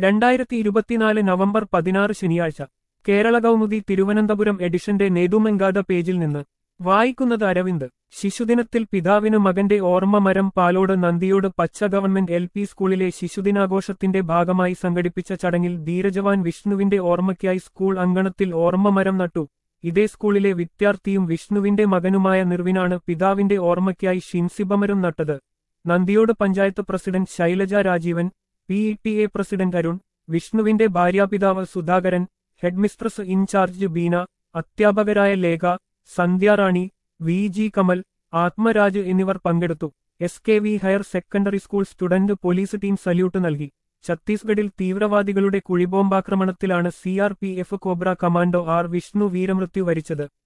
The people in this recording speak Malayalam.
രണ്ടായിരത്തി ഇരുപത്തിനാല് നവംബർ പതിനാറ് ശനിയാഴ്ച കേരള കൗമുദി തിരുവനന്തപുരം എഡിഷന്റെ നേതുമെങ്കാത പേജിൽ നിന്ന് വായിക്കുന്നത് അരവിന്ദ് ശിശുദിനത്തിൽ പിതാവിന് മകന്റെ ഓർമ്മ മരം പാലോട് നന്ദിയോട് പച്ച ഗവൺമെന്റ് എൽ പി സ്കൂളിലെ ശിശുദിനാഘോഷത്തിന്റെ ഭാഗമായി സംഘടിപ്പിച്ച ചടങ്ങിൽ ധീരജവാൻ വിഷ്ണുവിന്റെ ഓർമ്മയ്ക്കായി സ്കൂൾ അങ്കണത്തിൽ ഓർമ്മ മരം നട്ടു ഇതേ സ്കൂളിലെ വിദ്യാർത്ഥിയും വിഷ്ണുവിന്റെ മകനുമായ നിർവിനാണ് പിതാവിന്റെ ഓർമ്മയ്ക്കായി ഷിൻസിബമരം നട്ടത് Nandiyode panchayat president Shailaja Rajeevan P E T A president Arun വിഷ്ണുവിന്റെ ഭാര്യാപിതാവ് സുധാകരൻ ഹെഡ്മിസ്ട്രസ് ഇൻചാർജ് ബീന അധ്യാപകരായ ലേഖ സന്ധ്യാറാണി വി ജി കമൽ ആത്മരാജ് എന്നിവർ പങ്കെടുത്തു S K V higher secondary school student police team salute നൽകി ഛത്തീസ്ഗഡിൽ തീവ്രവാദികളുടെ കുഴിബോംബാക്രമണത്തിലാണ് C R P F cobra commando R Vishnu വീരമൃത്യു വരിച്ചത്